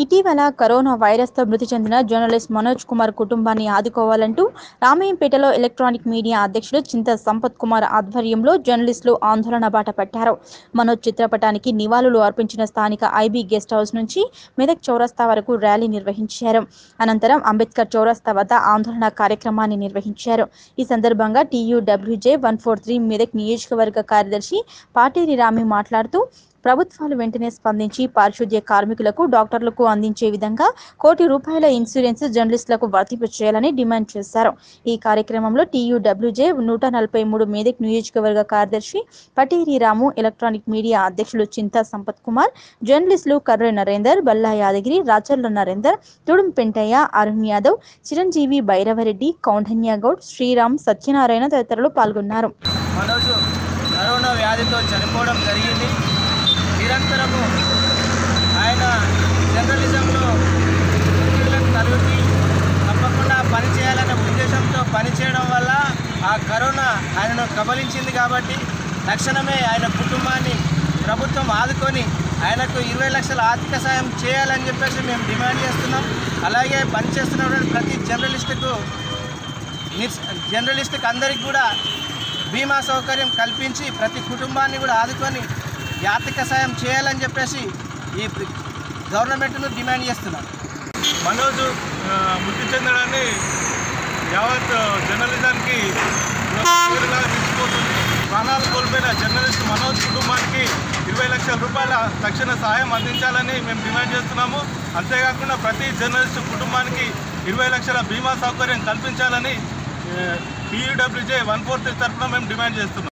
ఇటీవల కరోనా వైరస్తో మృతి చెందిన జర్నలిస్ట్ మనోజ్ కుమార్ కుటుంబాన్ని ఆదుకోవాలంటూ రామయ్యంపేటలో ఎలక్ట్రానిక్ మీడియా అధ్యక్షుడు చింత సంపత్ కుమార్ ఆధ్వర్యంలో జర్నలిస్టులు ఆందోళన బాట పట్టారు మనోజ్ చిత్రపటానికి నివాళులు అర్పించిన స్థానిక ఐబీ గెస్ట్ హౌస్ నుంచి మెదక్ చౌరస్తా వరకు ర్యాలీ నిర్వహించారు అనంతరం అంబేద్కర్ చౌరస్తా వద్ద ఆందోళన కార్యక్రమాన్ని నిర్వహించారు ఈ సందర్భంగా TUWJ one four three Medak నియోజకవర్గ కార్యదర్శి పాటేరి రామి మాట్లాడుతూ ప్రభుత్వాలు వెంటనే స్పందించి పారిశుద్ధ్య కార్మికులకు డాక్టర్లకు అందించే విధంగా కోటి రూపాయల ఇన్సూరెన్స్ జర్నలిస్టులకు వర్తింపు చేయాలని డిమాండ్ చేశారు ఈ కార్యక్రమంలో టీయూడబ్ల్యూజే నూట నలభై మూడు మేదక్ నియోజకవర్గ కార్యదర్శి పటేరి రాము ఎలక్ట్రానిక్ మీడియా అధ్యక్షులు చింతా సంపత్ కుమార్ జర్నలిస్టులు కర్రె నరేందర్ బల్లా యాదగిరి రాచర్ల నరేందర్ తుడుం పెంటయ్య అరుణ్ యాదవ్ చిరంజీవి భైరవరెడ్డి కౌంఢన్య గౌడ్ శ్రీరామ్ సత్యనారాయణ తదితరులు పాల్గొన్నారు మనోజు కరోనా వ్యాధితో చనిపోవడం జరిగింది నిరంతరము ఆయన జర్నలిజంలో ఉద్యోగులను తలెత్తి తప్పకుండా పనిచేయాలనే ఉద్దేశంతో పనిచేయడం వల్ల ఆ కరోనా ఆయనను కబలించింది కాబట్టి తక్షణమే ఆయన కుటుంబాన్ని ప్రభుత్వం ఆదుకొని ఆయనకు ఇరవై లక్షల ఆర్థిక సాయం చేయాలని చెప్పేసి మేము డిమాండ్ చేస్తున్నాం అలాగే పనిచేస్తున్నటువంటి ప్రతి జర్నలిస్టుకు నిర్- జర్నలిస్టుకి అందరికి కూడా బీమా సౌకర్యం కల్పించి ప్రతి కుటుంబాన్ని కూడా ఆదుకొని ఈ ఆర్థిక సాయం చేయాలని చెప్పేసి ఈ గవర్నమెంట్ను డిమాండ్ చేస్తున్నాం మనోజ్ ఆ, మృతి చెందడాన్ని యావత్ జర్నలిజానికి పేరుగా నిలిచిపోతుంది ప్రాణాలు కోల్పోయిన జర్నలిస్ట్ మనోజ్ కుటుంబానికి ఇరవై లక్షల రూపాయల తక్షణ సహాయం అందించాలని మేము డిమాండ్ చేస్తున్నాము అంతేకాకుండా ప్రతి జర్నలిస్ట్ కుటుంబానికి ఇరవై లక్షల బీమా సౌకర్యం కల్పించాలని టీయూడబ్ల్యూజే వన్ ఫోర్త్ తరఫున మేము డిమాండ్ చేస్తున్నాం